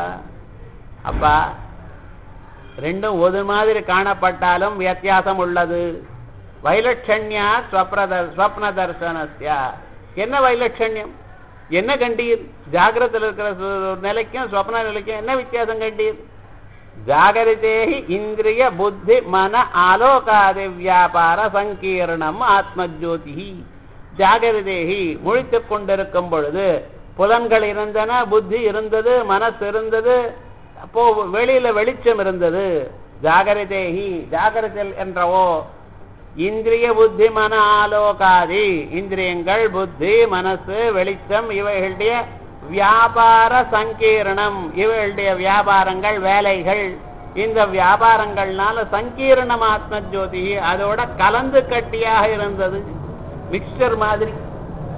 அப்பா ரெண்டும் ஒரு மாதிரி காணப்பட்டாலும் வித்தியாசம் உள்ளது வைலட்சண்யா ஸ்வப்ரத ஸ்வப்ன தர்சனஸ்ய என்ன வைலட்சண்யம் என்ன கண்டீர் ஜாகிரத்தில் இருக்கிற சு- நிலைக்கும் ஸ்வப்ன நிலைக்கும் என்ன வித்தியாசம் கண்டீர் ஜாகரிதேஹி இந்திரிய புத்தி மன ஆலோகாதி வியாபார சங்கீர்ணம் ஆத்மஜோதி ஜாகரிதேஹி முழித்துக் கொண்டிருக்கும் பொழுது புலன்கள் இருந்தன புத்தி இருந்தது மனசு இருந்தது அப்போ வெளியில வெளிச்சம் இருந்தது ஜாகரிதேஹி ஜாகரிதல் என்றவோ இந்திரிய புத்தி மன ஆலோகாதி இந்திரியங்கள் புத்தி மனசு வெளிச்சம் இவைகளுடைய வியாபார சங்கீரணம் இவைகளுடைய வியாபாரங்கள் வேலைகள் இந்த வியாபாரங்கள்னால சங்கீரணம் ஆத்ம ஜோதி அதோட கலந்து கட்டியாக இருந்தது மிக்சர் மாதிரி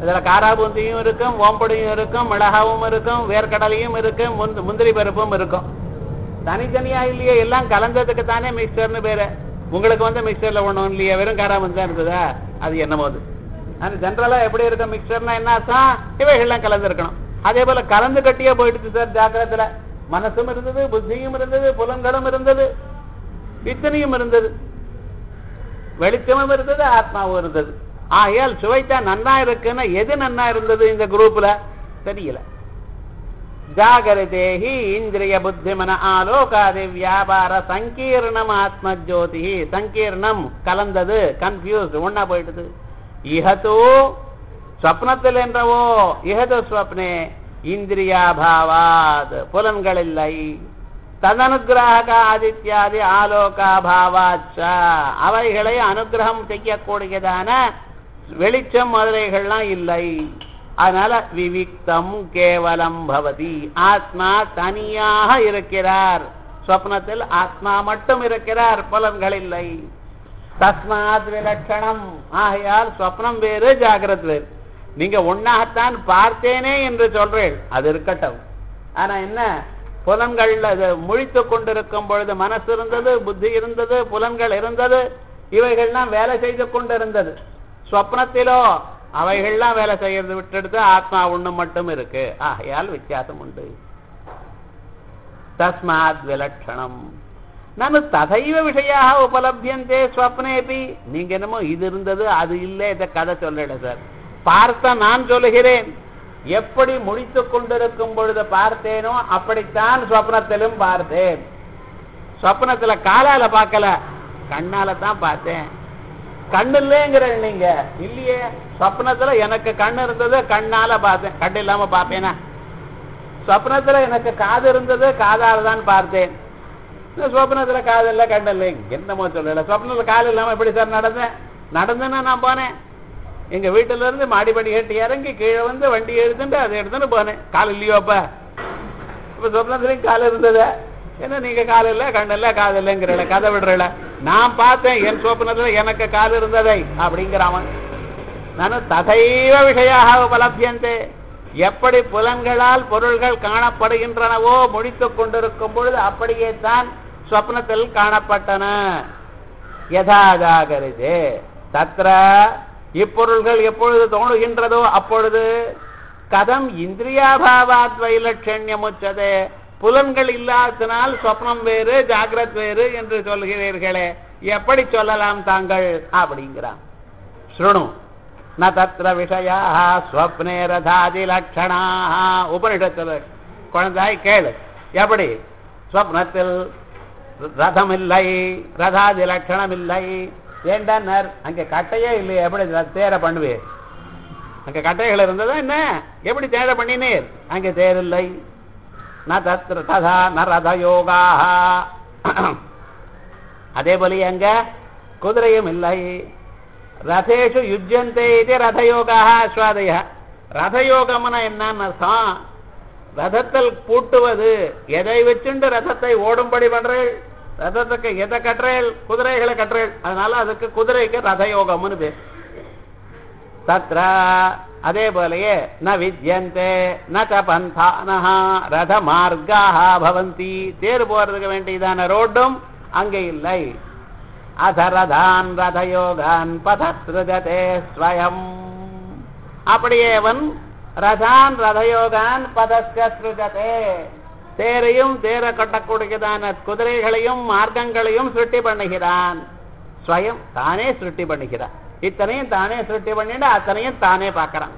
இதுல காராபூந்தியும் இருக்கும் ஓம்பொடியும் இருக்கும் மிளகாவும் இருக்கும் வேர்க்கடலையும் இருக்கும் முந்த- முந்திரி பருப்பும் இருக்கும் தனித்தனியா இல்லையே எல்லாம் கலந்ததுக்கு தானே மிக்சர்னு பேரு உங்களுக்கு வந்து மிக்சர்ல ஒண்ணும் இல்லையா வெறும் காராபூந்தி தான் இருந்ததா அது என்னமோ அது ஆனா ஜென்ரலா எப்படி இருக்கும் மிக்சர்னா என்ன அர்த்தம் இவைகள்லாம் கலந்து இருக்கணும் அதே போல கலந்து கட்டியே போயிடுச்சு சார் ஜாக்கிரத்துல மனசும் இருந்தது புத்தியும் இருந்தது புலன்களும் இருந்தது இத்தனையும் இருந்தது வெளிச்சமும் இருந்தது ஆத்மாவும் இருந்தது ஆகையால் சுவைத்தா நன்னா இருக்குன்னா எது நன்னா இருந்தது இந்த குரூப்ல தெரியல ஜாகரிதேஹி இந்திரிய புத்திமன ஆலோகாதி வியாபார சங்கீர்ணம் ஆத்ம ஜோதி சங்கீர்ணம் கலந்தது கன்ஃபியூஸ் ஒன்னா போயிடுது இஹதோ ஸ்வப்னத்தில் என்றவோ இஹது ஸ்வப்னே இந்திரியாபாவாத் புலன்கள் இல்லை ததனுகிரக ஆதித்யாதி ஆலோகாபாவாச்ச அவைகளை அனுகிரகம் செய்யக்கூடியதான வெளிச்சம் முதலைகள்லாம் இல்லை அதனால விவிக்தம் கேவலம் பவதி ஆத்மா தனியாக இருக்கிறார் சொப்னத்தில் ஆத்மா மட்டும் இருக்கிறார் புலன்கள் இல்லை தஸ்மாத் விலட்சணம் ஆகையால் சொப்னம் வேறு ஜாகிரத் வேறு நீங்க ஒன்னாகத்தான் பார்த்தேனே என்று சொல்றேன் அது இருக்கட்டும் ஆனா என்ன புலன்கள் அது முழித்து கொண்டிருக்கும் பொழுது மனசு இருந்தது புத்தி இருந்தது புலன்கள் இருந்தது இவைகள்லாம் வேலை செய்து கொண்டிருந்தது சொப்னத்திலோ அவைகள்லாம் வேலை செய்யறது விட்டெடுத்து ஆத்மா ஒண்ணு மட்டும் இருக்கு ஆகையால் வித்தியாசம் உண்டு தஸ்மாத் விலட்சணம் நான் ததைவ விஷயாக உபலபியந்தே ஸ்வப்னேபி நீங்க என்னமோ இது இருந்தது அது இல்லை இதை கதை சொல்லல சார் பார்த்த நான் சொல்லுகிறேன் எப்படி முடித்துக் கொண்டிருக்கும் பொழுது பார்த்தேனோ அப்படித்தான் ஸ்வப்னத்திலும் பார்த்தேன் ஸ்வப்னத்துல காலால பார்க்கல கண்ணால தான் பார்த்தேன் கண்ணு இல்லைங்கிற நீங்க இல்லையே சொப்னத்துல எனக்கு கண்ணு இருந்தது கண்ணால பார்த்தேன் கண்ணு இல்லாம பார்ப்பேனா சொப்னத்துல எனக்கு காது இருந்தது காதால தான் பார்த்தேன் இந்த சொப்னத்துல காது இல்ல கண்ணு இல்லை என்னமோ சொல்லல சொப்னத்துல காது இல்லாம எப்படி சார் நடந்தேன் நடந்தேன்னா நான் போனேன் எங்க வீட்டுல இருந்து மாடிப்படி ஏட்டி இறங்கி கீழே வந்து வண்டி எடுத்துட்டு அதை எடுத்துட்டு போனேன் கால் இல்லையோ அப்ப இப்ப சொப்னத்துலயும் கால் இருந்தது என்ன நீங்க கால் இல்ல கண்ணு இல்ல காது இல்லைங்கிறல கதை விடுறல நான் பார்த்தேன் என் சொப்னத்துல எனக்கு கால் இருந்ததை அப்படிங்கிறான் நான் ததைவ விஷயாக உபலபியந்தே எப்படி புலன்களால் பொருள்கள் காணப்படுகின்றனவோ முடித்துக் கொண்டிருக்கும் பொழுது அப்படியே தான் சொப்னத்தில் காணப்பட்டன யதா ஜாகரிதே தத்ர இப்பொருள்கள் எப்பொழுது தோணுகின்றதோ அப்பொழுது கதம் இந்திரியாபாவாத் வைலட்சண்யம் உச்சதே புலன்கள் இல்லாதனால் சொப்னம் வேறு ஜாகிரத் வேறு என்று சொல்கிறீர்களே எப்படி சொல்லலாம் தாங்கள் அப்படிங்கிறான் ஸ்ருணு ந தத்திர விஷயா ஸ்வப்னே ரதாதி லட்சணா உபனிஷத்துல குழந்தாய் கேளு எப்படி ஸ்வப்னத்தில் ரதம் இல்லை ரதாதி லட்சணம் இல்லை ஏண்டார் அங்க கட்டையே இல்லையே எப்படி தேர பண்ணுவே அங்க கட்டைகள் இருந்ததா என்ன எப்படி தேர பண்ணினேர் அங்க தேர் இல்லை ந தத்ர ததா ந ரத யோகா அதே போல அங்க குதிரையும் இல்லை ரதேஷு யுஜ்யந்தே இது ரதயோகா அஸ்வாதய ரதயோகம்னா என்னன்னு அர்த்தம் ரதத்தில் பூட்டுவது எதை வச்சுண்டு ரதத்தை ஓடும்படி பண்றேள் ரதத்துக்கு எதை கட்டுறேள் குதிரைகளை கட்டுறேள் அதனால அதுக்கு குதிரைக்கு ரதயோகம்னு பேர் தத்ர அதே போலயே ந வித்யந்தே ந ச பந்தானஹ ரத மார்க்காக பவந்தி தேர் போறதுக்கு வேண்டியதான ரோடும் அங்கே இல்லை அதரதான் ரதயோகான் பதஸ்ருஜதே ஸ்வயம் அப்படியே அவன் ரதான் ரதயோகான் பதஸ்ருஜதே தேரையும் தேர கட்டக்கூடியதான குதிரைகளையும் மார்க்கங்களையும் சுட்டி பண்ணுகிறான் ஸ்வயம் தானே சுட்டி பண்ணுகிறான் இத்தனையும் தானே சுட்டி பண்ணிட்டு அத்தனையும் தானே பார்க்கறான்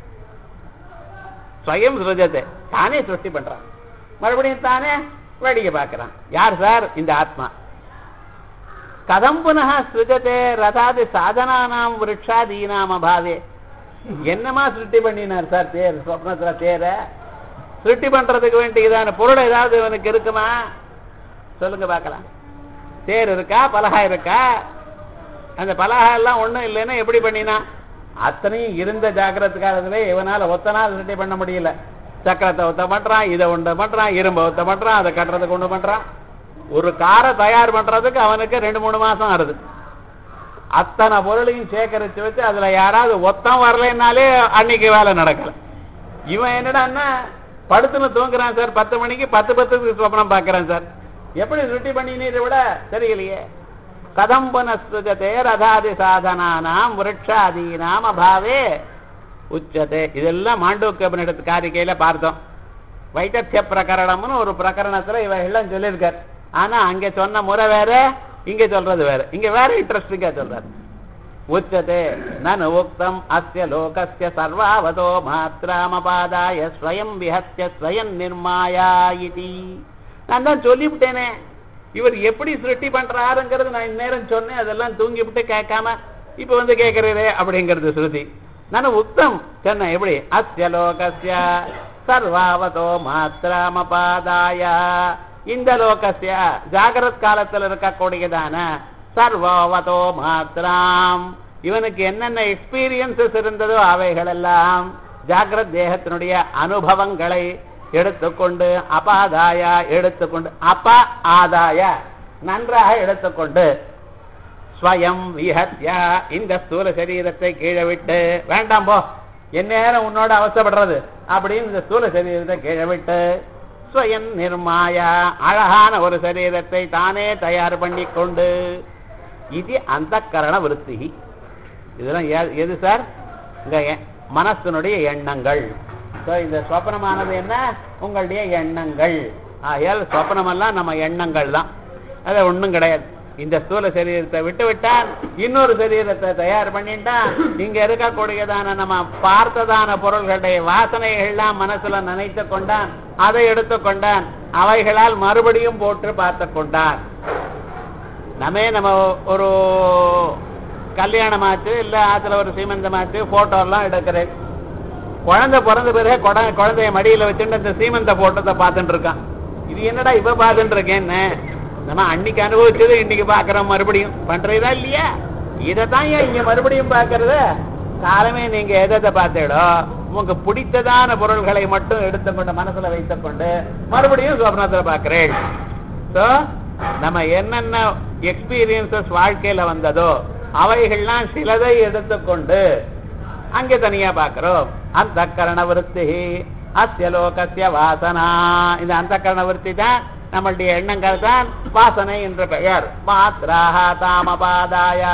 ஸ்வயம் சுருஜத்தை தானே சுட்டி பண்றான் மறுபடியும் தானே வேடிக்கை பார்க்கறான் யார் சார் இந்த ஆத்மா கதம் புனः சிருஜதே ரதாதி சாதனானாம் விரக்ஷாதீனாம் அபாவே என்னமா சிருஷ்டி பண்ணினார் சார் தேர் சொப்னத்துல தேர சிருஷ்டி பண்றதுக்கு வேண்டியதான பொருள் ஏதாவது இவனுக்கு இருக்குமா சொல்லுங்க பார்க்கலாம் தேர் இருக்கா பலகா இருக்கா அந்த பலகா எல்லாம் ஒண்ணும் இல்லைன்னா எப்படி பண்ணினா அத்தனையும் இருந்த ஜாக்கிரத காலத்துல இவனால ஒத்த நாள் சிருஷ்டி பண்ண முடியல சக்கரத்தை ஒத்த பண்றான் இதை ஒன்று பண்றான் இரும்பை ஒத்த பண்றான் அதை கட்டுறதுக்கு ஒண்ணு பண்றான் ஒரு காரை தயார் பண்றதுக்கு அவனுக்கு ரெண்டு மூணு மாசம் ஆறுது அத்தனை பொருளையும் சேகரிச்சு வச்சு அதுல யாராவது ஒத்தம் வரலைன்னாலே அன்னைக்கு வேலை நடக்கல இவன் என்னடான்னா படுத்துன்னு தூங்குறான் சார் பத்து மணிக்கு பத்து பத்துக்கு சொப்பனம் பார்க்கறான் சார் எப்படி சுட்டி பண்ணினீரை விட தெரியலையே கதம் புனஸ்துஜதே ரதாதி சாதனானாம் விரக்ஷாதீனாம் அபாவே உச்சதே இதெல்லாம் மாண்டூக்கபனிடத்து காரிக்கையில பார்த்தோம் வைத்தத்திய பிரகரணம்னு ஒரு பிரகரணத்துல இவைகள்லாம் சொல்லியிருக்கார் ஆனா அங்க சொன்ன முறை வேற இங்க சொல்றது வேற இங்க வேற இன்ட்ரெஸ்டிங்கா சொல்றாரு உச்சதே நனு உக்தம் அஸ்ய லோகஸ்ய சர்வாவதோ மாத்திராமபாதாய ஸ்வயம் விஹத்ய ஸ்வயம் நிர்மாயா இதி நான் தான் சொல்லிவிட்டேனே இவர் எப்படி சிருஷ்டி பண்றாருங்கிறது நான் இந்நேரம் சொன்னேன் அதெல்லாம் தூங்கி விட்டு கேட்காம இப்ப வந்து கேட்கிறீரே அப்படிங்கிறது ஸ்ருதி நான் உக்தம் சொன்னேன் எப்படி அஸ்ய லோகஸ்ய சர்வாவதோ மாத்திராமபாதாய இந்த லோகஸ்ய ஜாகிரத் காலத்தில் இருக்கக்கூடியதான சர்வாவதோ மாத்திராம் இவனுக்கு என்னென்ன எக்ஸ்பீரியன்சஸ் இருந்ததோ அவைகளெல்லாம் ஜாகிரத் தேகத்தினுடைய அனுபவங்களை எடுத்துக்கொண்டு அபாதாய எடுத்துக்கொண்டு அப ஆதாய நன்றாக எடுத்துக்கொண்டு ஸ்வயம் விஹத்யா இந்த ஸ்தூல சரீரத்தை கீழே விட்டு வேண்டாம் போ எந்நேரம் உன்னோட அவசப்படுறது அப்படின்னு இந்த ஸ்தூல சரீரத்தை கீழே விட்டு ஸ்வயம் நிர்மாயா அழகான ஒரு சரீரத்தை தானே தயார் பண்ணி கொண்டு இது அந்த கரண விருத்தி இதெல்லாம் எ- எது சார் இங்க எ- மனசனுடைய எண்ணங்கள் So, இந்த சொப்பனமானது என்ன உங்களுடைய எண்ணங்கள் ஆகையால் சொப்பனமெல்லாம் நம்ம எண்ணங்கள் தான் அது ஒண்ணும் கிடையாது இந்த ஸ்தூல சரீரத்தை விட்டு விட்டான் இன்னொரு சரீரத்தை தயார் பண்ணிட்டான் இங்க இருக்கக்கூடியதான நம்ம பார்த்ததான பொருள்களுடைய வாசனைகள்லாம் மனசுல நினைத்து கொண்டான் அதை எடுத்துக்கொண்டான் அவைகளால் மறுபடியும் போட்டு பார்த்து கொண்டான் நம்மே நம்ம ஒரு கல்யாணம் ஆச்சு இல்ல ஆத்துல ஒரு சீமந்தம் ஆச்சு போட்டோ எல்லாம் எடுக்கிறேன் குழந்தை பிறந்த பிறகு குழ- குழந்தைய மடியில வச்சுட்டு இந்த சீமந்த போட்டத்தை பார்த்துட்டு இருக்கான் இது என்னடா இப்ப பார்த்துட்டு இருக்கேன்னு நம்ம அன்னைக்கு அனுபவிச்சது இன்னைக்கு பாக்குறோம் மறுபடியும் பண்றதா இல்லையா இதைத்தான் ஏன் இங்க மறுபடியும் பாக்குறது காலமே நீங்க எதை எதை பார்த்தீடோ உங்களுக்கு பிடித்ததான பொருள்களை மட்டும் எடுத்துக்கொண்டு மனசுல வைத்துக்கொண்டு மறுபடியும் சொப்னத்துல பாக்குறேன் So, நம்ம என்னென்ன எக்ஸ்பீரியன்சஸ் வாழ்க்கையில வந்ததோ அவைகள்லாம் சிலதை எடுத்துக்கொண்டு அங்கே தனியா பார்க்கிறோம் அந்த கரண விருத்தி அஸ்ய லோகஸ்ய வாசனா இந்த அந்த கரண விருத்தி தான் நம்மளுடைய எண்ணங்கள் தான் வாசனை என்ற பெயர் மாத்ராஹ தாமபாதாய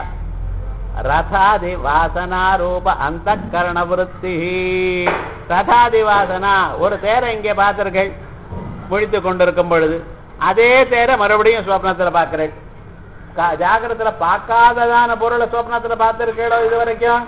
ரதாதி வாசனா ரூப அந்த கரண விருத்தி ரதாதி வாசனா ஒரு தேரை இங்கே பார்த்தீர்கள் முழித்து கொண்டிருக்கும் பொழுது அதே தேர மறுபடியும் சொப்னத்துல பார்க்கிறேன் கா- ஜாகிரத்துல பார்க்காததான பொருளை சொப்னத்துல பார்த்திருக்கீடோ இது வரைக்கும்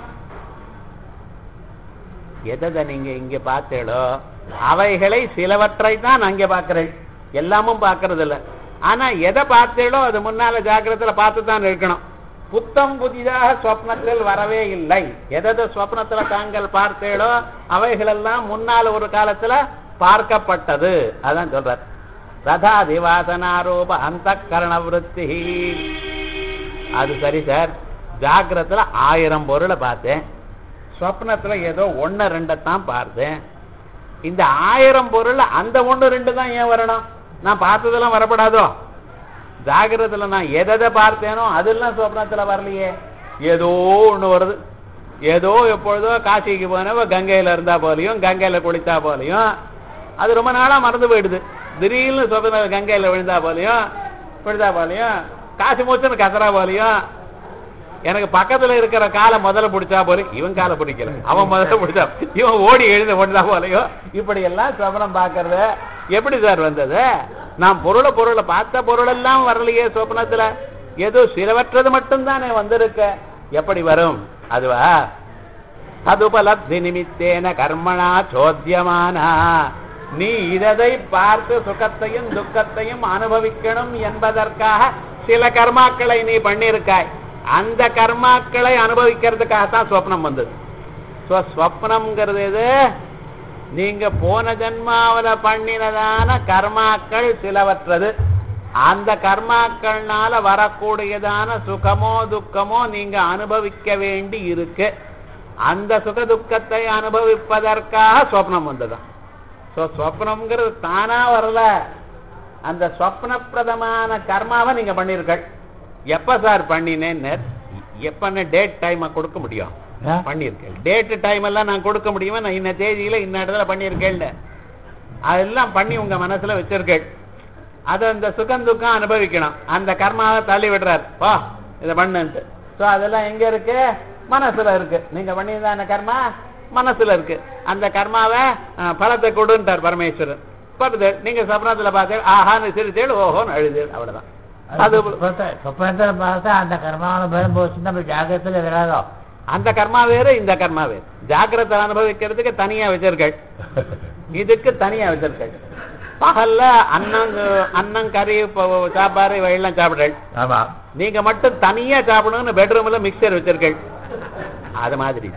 எதை நீங்க இங்க பார்த்தீங்களோ அவைகளை சிலவற்றை தான் அங்கே பார்க்கிறேன் எல்லாமும் பார்க்கறது இல்ல ஆனா எதை பார்த்தீங்களோ அது முன்னால ஜாக்கிரத்துல பார்த்து தான் இருக்கணும் புத்தம் புதிதாக சொப்னத்தில் வரவே இல்லை எதை சொப்னத்துல தாங்கள் பார்த்தீங்களோ அவைகளெல்லாம் முன்னால ஒரு காலத்துல பார்க்கப்பட்டது அதான் சொல்றார் ரதாதிவாசனாரூப அந்த கரண விருத்தி அது சரி சார் ஜாக்கிரத்துல ஆயிரம் பொருளை பார்த்தேன் சொப்னத்துல ஏதோ ஒன்னு ரெண்டத்தான் பார்த்தேன் இந்த ஆயிரம் பொருள் அந்த ஒண்ணு ரெண்டு தான் ஏன் வரணும் நான் பார்த்ததெல்லாம் வரப்படாதோ ஜாகிரத்துல நான் எதை பார்த்தேனோ அதெல்லாம் சொப்னத்துல வரலையே ஏதோ ஒண்ணு வருது ஏதோ எப்பொழுதோ காசிக்கு போனவ கங்கையில இருந்தா போலையும் கங்கையில குளித்தா போலையும் அது ரொம்ப நாளா மறந்து போயிடுது திடீர்னு சொப்ன கங்கையில விழுந்தா போலையும் விழுந்தா போலையும் காசி மூச்சுன்னு கசரா போலையும் எனக்கு பக்கத்துல இருக்கிற காலை முதல்ல பிடிச்சா போல இவன் காலை பிடிக்கல அவன் முதல்ல பிடிச்சா இவன் ஓடி எழுத ஒன்றா போலையோ இப்படி எல்லாம் சொப்னம் பார்க்கறது எப்படி சார் வந்தது நான் பொருளை பொருளை பார்த்த பொருள் எல்லாம் வரலையே சொப்னத்துல ஏதோ சிலவற்றது மட்டும்தானே வந்திருக்க எப்படி வரும் அதுவா ததுபலப்தி நிமித்தேன கர்மணா சோத்தியமானா நீ இததை பார்த்து சுகத்தையும் துக்கத்தையும் அனுபவிக்கணும் என்பதற்காக சில கர்மாக்களை நீ பண்ணியிருக்காய் அந்த கர்மாக்களை அனுபவிக்கிறதுக்காகத்தான் சொப்னம் வந்தது So, ஸ்வப்னம்ங்கிறது எது நீங்க போன ஜென்மாவுல பண்ணினதான கர்மாக்கள் சிலவற்றது அந்த கர்மாக்கள்னால வரக்கூடியதான சுகமோ துக்கமோ நீங்க அனுபவிக்க வேண்டி இருக்கு அந்த சுக துக்கத்தை அனுபவிப்பதற்காக சொப்னம் வந்ததுதான் ஸோ சொப்னம்ங்கிறது தானா வரல அந்த சொப்னப்பிரதமான கர்மாவை நீங்க பண்ணிருக்கள் எப்ப சார் பண்ணினேன்னு எப்பன்னு டேட் டைமை கொடுக்க முடியும் ஆ? பண்ணியிருக்கேன் டேட்டு டைம் எல்லாம் நான் கொடுக்க முடியுமா நான் இன்ன தேதியில இன்ன இடத்துல பண்ணியிருக்கேன்னு அதெல்லாம் பண்ணி உங்க மனசுல வச்சிருக்கேன் அதை அந்த சுகம் துக்கம் அனுபவிக்கணும் அந்த கர்மாவை தள்ளி விடுறார் பா இதை பண்ணுன்ட்டு ஸோ அதெல்லாம் எங்க இருக்கு மனசுல இருக்கு நீங்க பண்ணியிருந்த அந்த கர்மா மனசுல இருக்கு அந்த கர்மாவை ஆ, பலத்தை கொடுன்ட்டார் பரமேஸ்வரன் படுது நீங்க சப்னத்துல பார்த்து ஆஹான்னு சிரித்தேள் ஓஹோன்னு அழுது அவ்வளவுதான் அது சொப்பனத்தில் பார்த்தா அந்த கர்மாவன பலம் போச்சு நம்ம ஜாகிரத்தில் வராதோ அந்த கர்மா வேறு இந்த கர்மா வேறு ஜாக்கிரதை அனுபவிக்கிறதுக்கு தனியா வச்சிருக்கள் இதுக்கு தனியா வச்சிருக்கள் பகல்ல அன்னம் அன்னம் கறி ப- சாப்பாடு இவையெல்லாம் சாப்பிடுறேன் ஆமா நீங்க மட்டும் தனியா சாப்பிடணும்னு பெட்ரூம்ல மிக்சர் வச்சிருக்கேன் அது மாதிரி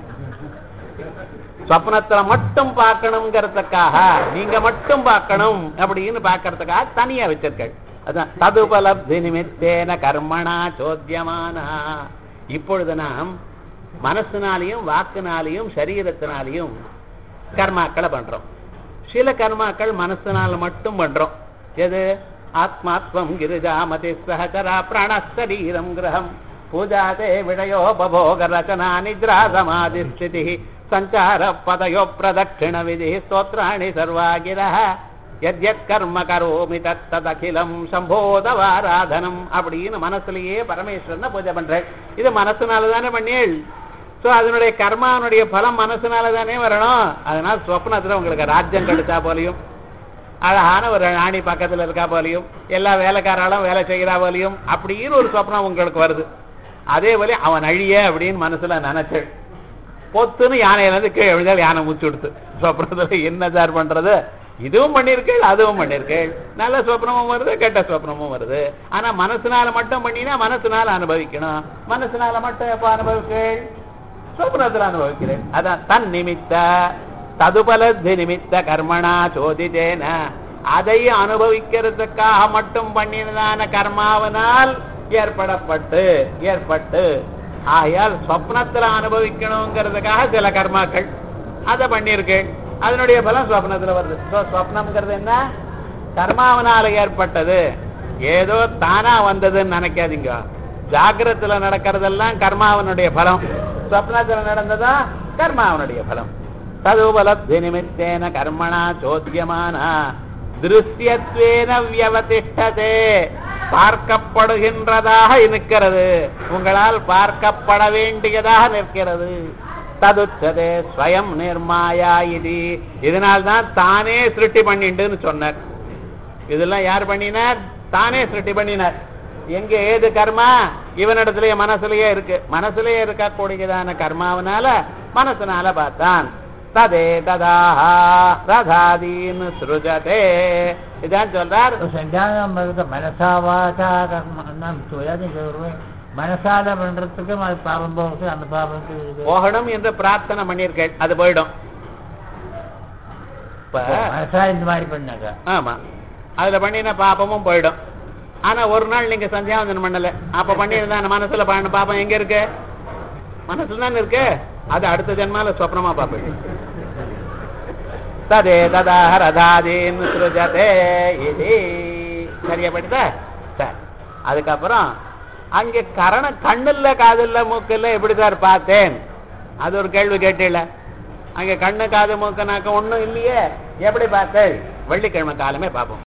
சொப்னத்துல மட்டும் பார்க்கணுங்கிறதுக்காக நீங்க மட்டும் பார்க்கணும் அப்படின்னு பார்க்கறதுக்காக தனியா வச்சிருக்கேன் அதான் ததுபலப்தி நிமித்தேன கர்மணா சோத்தியமானா இப்பொழுது நாம் மனசுனாலையும் வாக்குனாலையும் சரீரத்தினாலையும் கர்மாக்களை பண்றோம் சில கர்மாக்கள் மனசுனால மட்டும் பண்றோம் எது ஆத்மாத்வம் கிரிஜாமதி சஹச்சரா பிராணசரீரம் கிரகம் பூஜாதே விடயோ பபோக ரச்சனா நித்ரா சமாதி ஸ்திதி சஞ்சார பதயோ பிரதட்சிண விதி ஸ்தோத்ராணி சர்வாகிரஹ யத்யத் கர்ம கரோமி தத்ததகிலம் சம்போதவாராதனம் அப்படின்னு மனசுலயே பரமேஸ்வரனை பூஜை பண்றேன் இது மனசுனால தானே பண்ணியல் சோ அதனுடைய கர்மாவனுடைய பலம் மனசுனால தானே வரணும் அதனால சொப்னத்துல உங்களுக்கு ராஜ்யம் கிடைச்சா போலையும் அழகான ஒரு ராணி பக்கத்துல இருக்கா போலையும் எல்லா வேலைக்காராலும் வேலை செய்கிறா போலையும் அப்படின்னு ஒரு சொப்னம் உங்களுக்கு வருது அதே போல அவன் அழிய அப்படின்னு மனசுல நினைச்சு பொத்துன்னு யானையில இருந்து கீழே விழுந்தால் யானை மூச்சு விடுத்து சொப்னத்துல என்ன சார் பண்றது இதுவும் பண்ணிருக்கேள் அதுவும் பண்ணிருக்கேள் நல்ல சொப்னமும் வருது கெட்ட சொப்னமும் வருது ஆனா மனசுனால மட்டும் பண்ணினா மனசுனால அனுபவிக்கணும் மனசுனால மட்டும் எப்ப அனுபவிக்கேள் சொப்னத்துல அனுபவிக்கிறேன் அதான் தன் நிமித்த ததுபலத்தி நிமித்த கர்மணா சோதித்தேன அதை அனுபவிக்கிறதுக்காக மட்டும் பண்ணினதான கர்மாவனால் ஏற்படப்பட்டு ஏற்பட்டு ஆகையால் சொப்னத்துல அனுபவிக்கணுங்கிறதுக்காக சில கர்மாக்கள் அதை பண்ணியிருக்கேன் அதனுடைய பலம் சொப்னத்துல வருது So, சொப்னம்ங்கிறது என்ன கர்மாவனால ஏற்பட்டது ஏதோ தானா வந்ததுன்னு நினைக்காதீங்க ஜாகிரத்துல நடக்கிறதெல்லாம் கர்மாவனுடைய பலம் சொப்னத்துல நடந்ததா கர்மாவனுடைய பலம் ததுபலப்தி நிமித்தேன கர்மணா சோத்தியமானா திருஷ்யத்வேன வியவதிஷ்டதே பார்க்கப்படுகின்றதாக இருக்கிறது உங்களால் பார்க்கப்பட வேண்டியதாக நிற்கிறது ததுச்சதே ஸ்வயம் நிர்மாயா இது இதனால்தான் தானே சிருஷ்டி பண்ணிண்டுன்னு சொன்னார் இதெல்லாம் யார் பண்ணினார் தானே சிருஷ்டி பண்ணினார் எங்க ஏது கர்மா இவனிடத்திலேயே மனசுலயே இருக்கு மனசுலயே இருக்கக்கூடியதான கர்மாவனால மனசுனால பார்த்தான் ததே ததாஹா ரதாதீன் சுருஜதே இதான் சொல்றார் சஞ்சானம் பண்றது மனசா வாசா கர்மம் எல்லாத்தையும் சொல்றேன் மனசால பண்றதுக்கு அது பாபம் போகுது அந்த பாபத்துக்கு இது. போகணும் என்று பிரார்த்தனை பண்ணியிருக்கேன் அது போயிடும் இப்ப மனசா இந்த மாதிரி பண்ணாங்க ஆமா அதுல பண்ணின பாபமும் போயிடும் ஆனா ஒரு நாள் நீங்க சந்தியாவந்தனம் பண்ணல அப்ப பண்ணியிருந்தா அந்த மனசுல பண்ண பாபம் எங்க இருக்கு மனசுல தானே இருக்கு அது அடுத்த ஜென்மால சொப்னமா பாப்பீங்க ததே ததாஹ ரதாதீன் சுருஜதே இது சரியா படித்தா சரி அதுக்கப்புறம் அங்க கரண கண்ணுல காதுல மூக்குல எப்படி சார் பார்த்தேன் அது ஒரு கேள்வி கேட்டீல அங்க கண்ணு காது மூக்கு நாக்க ஒண்ணும் இல்லையே எப்படி பார்த்தேன் வெள்ளிக்கிழமை காலமே பார்ப்போம்